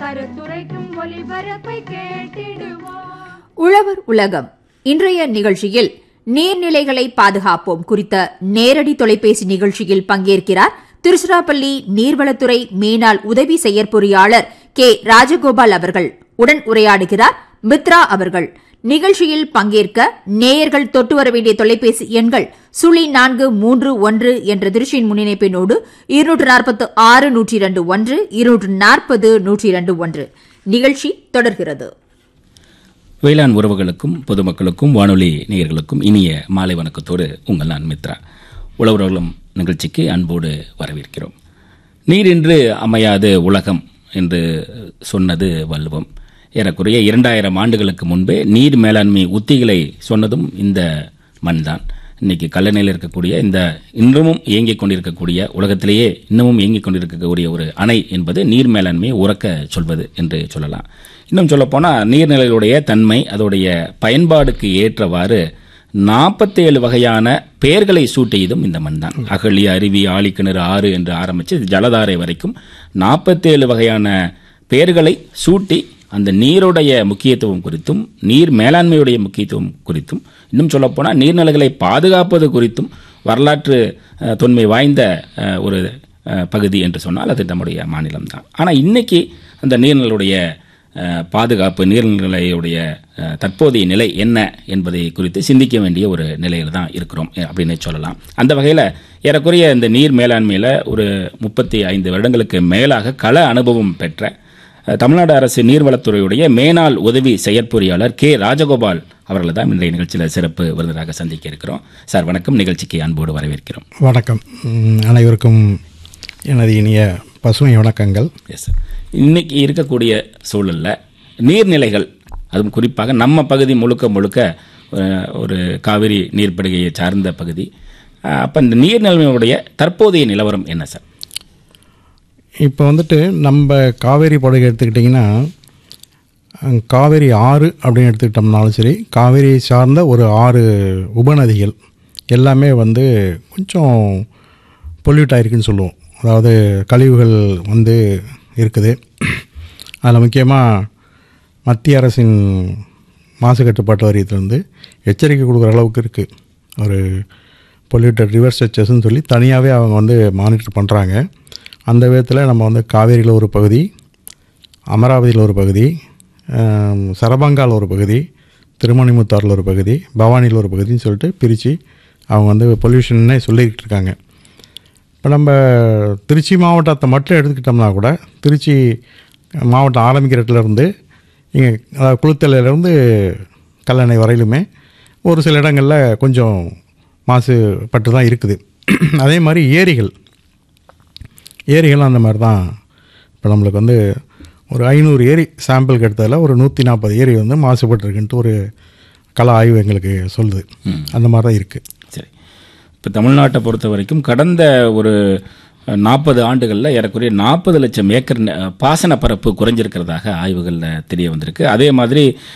கருத்துரைக்கும் ஒலிபரப்பை கேட்டிடுவோம் உழவர் உலகம் இன்றைய நிகழ்ச்சியில் நீர்நிலைகளை பாதுகாப்போம் குறித்த நேரடி தொலைபேசி நிகழ்ச்சியில் பங்கேற்கிறார் திருச்சிராப்பள்ளி நீர்வளத்துறை மேனாள் உதவி செயற்பொறியாளர் கே ராஜகோபால் அவர்கள் உடன் உரையாடுகிறார் மித்ரா அவர்கள் நிகழ்ச்சியில் பங்கேற்க நேயர்கள் தொட்டு வர வேண்டிய தொலைபேசி எண்கள் சுழி நான்கு மூன்று ஒன்று என்ற திருச்சியின் முன்னிணைப்பினோடு இருநூற்று நாற்பத்து ஆறு நூற்றி இரண்டு ஒன்று இருநூற்று நாற்பது நூற்றி இரண்டு ஒன்று நிகழ்ச்சி தொடர்கிறது வேளாண் உறவுகளுக்கும் பொதுமக்களுக்கும் வானொலி நேயர்களுக்கும் இனிய மாலை வணக்கத்தோடு உங்கள் நான் மித்ரா உழவுறவுகளும் நிகழ்ச்சிக்கு அன்போடு வரவேற்கிறோம் நீரின்றி அமையாது உலகம் என்று சொன்னது வள்ளுவம் ஏறக்குறைய இரண்டாயிரம் ஆண்டுகளுக்கு முன்பே நீர் மேலாண்மை உத்திகளை சொன்னதும் இந்த மண்தான் இன்னைக்கு கல்லணையில் இருக்கக்கூடிய இந்த இன்னமும் இயங்கிக் கொண்டிருக்கக்கூடிய உலகத்திலேயே இன்னமும் இயங்கிக் கொண்டிருக்கக்கூடிய ஒரு அணை என்பது நீர் மேலாண்மையை உறக்க சொல்வது என்று சொல்லலாம் இன்னும் சொல்லப்போனால் நீர்நிலைகளுடைய தன்மை அதோடைய பயன்பாடுக்கு ஏற்றவாறு நாற்பத்தேழு வகையான பெயர்களை சூட்டியதும் இந்த மண் தான் அகழி அருவி ஆழிக்கிணறு ஆறு என்று ஆரம்பித்து ஜலதாரை வரைக்கும் நாற்பத்தேழு வகையான பெயர்களை சூட்டி அந்த நீருடைய முக்கியத்துவம் குறித்தும் நீர் மேலாண்மையுடைய முக்கியத்துவம் குறித்தும் இன்னும் சொல்லப்போனால் நீர்நிலைகளை பாதுகாப்பது குறித்தும் வரலாற்று அஹ், தொன்மை வாய்ந்த அஹ், ஒரு அஹ், பகுதி என்று சொன்னால் அது நம்முடைய மாநிலம் தான் ஆனால் இன்னைக்கு அந்த நீர்நிலையுடைய அஹ், பாதுகாப்பு நீர்நிலையுடைய அஹ், தற்போதைய நிலை என்ன என்பதை குறித்து சிந்திக்க வேண்டிய ஒரு நிலையில் தான் இருக்கிறோம் அஹ், அப்படின்னு சொல்லலாம் அந்த வகையில் ஏறக்குறைய இந்த நீர் மேலாண்மையில் ஒரு முப்பத்தி ஐந்து வருடங்களுக்கு மேலாக கள அனுபவம் பெற்ற அஹ், தமிழ்நாடு அரசு நீர்வளத்துறையுடைய மேனாள் உதவி செயற்பொறியாளர் கே ராஜகோபால் அவர்களை தான் இன்றைய நிகழ்ச்சியில் சிறப்பு விருந்தினராக சந்திக்க இருக்கிறோம் சார் வணக்கம் நிகழ்ச்சிக்கு அன்போடு வரவேற்கிறோம் வணக்கம் ம், அனைவருக்கும் எனது இனிய பசுமை வணக்கங்கள் எஸ் சார் இன்னைக்கு இருக்கக்கூடிய சூழலில் நீர்நிலைகள் அதுவும் குறிப்பாக நம்ம பகுதி முழுக்க முழுக்க அஹ், ஒரு காவிரி நீர்ப்படுகையை சார்ந்த பகுதி அப்போ இந்த நீர்நிலைமையுடைய தற்போதைய நிலவரம் என்ன சார் இப்போ வந்துட்டு நம்ம காவேரி படுகை எடுத்துக்கிட்டிங்கன்னா அஹ், காவேரி ஆறு அப்படின்னு எடுத்துக்கிட்டோம்னாலும் சரி காவேரியை சார்ந்த ஒரு ஆறு உபநதிகள் எல்லாமே வந்து கொஞ்சம் பொல்யூட் ஆயிருக்குன்னு சொல்லுவோம் அதாவது கழிவுகள் வந்து இருக்குது அதில் முக்கியமாக மத்திய அரசின் மாசு கட்டுப்பாட்டு வாரியத்திலேருந்து எச்சரிக்கை கொடுக்குற அளவுக்கு இருக்குது ஒரு பொல்யூட்டட் ரிவர் ஸ்ட்ரெச்சஸ்ன்னு சொல்லி தனியாகவே அவங்க வந்து மானிட்டர் பண்ணுறாங்க அந்த விதத்தில் நம்ம வந்து காவேரியில் ஒரு பகுதி அமராவதியில் ஒரு பகுதி ஆம், சரபங்கால் ஒரு பகுதி திருமணிமுத்தாறில் ஒரு பகுதி பவானியில் ஒரு பகுதின்னு சொல்லிட்டு பிரித்து அவங்க வந்து பொல்யூஷன்னே சொல்லிக்கிட்டு இருக்காங்க இப்போ நம்ம திருச்சி மாவட்டத்தை மட்டும் எடுத்துக்கிட்டோம்னா கூட திருச்சி மாவட்டம் ஆரம்பிக்கிற இடத்துல இருந்து இங்கே அதாவது குளுத்தலையிலேருந்து கல்லணை வரையிலுமே ஒரு சில இடங்களில் கொஞ்சம் மாசுபட்டு தான் இருக்குது அதே மாதிரி ஏரிகள் ஏரிகளும் அந்த மாதிரி தான் இப்போ நம்மளுக்கு வந்து ஒரு ஐநூறு ஏரி சாம்பிளுக்கு எடுத்ததில் ஒரு நூற்றி நாற்பது ஏரி வந்து மாசுபட்டுருக்குன்ட்டு ஒரு கள ஆய்வு எங்களுக்கு சொல்லுது அந்த மாதிரி தான் இருக்குது சரி இப்போ தமிழ்நாட்டை பொறுத்த வரைக்கும் கடந்த ஒரு நாற்பது ஆண்டுகளில் ஏறக்குறைய நாற்பது லட்சம் ஏக்கர் ந- பாசன பரப்பு குறைஞ்சிருக்கிறதாக ஆய்வுகளில் தெரிய வந்திருக்கு அதே மாதிரி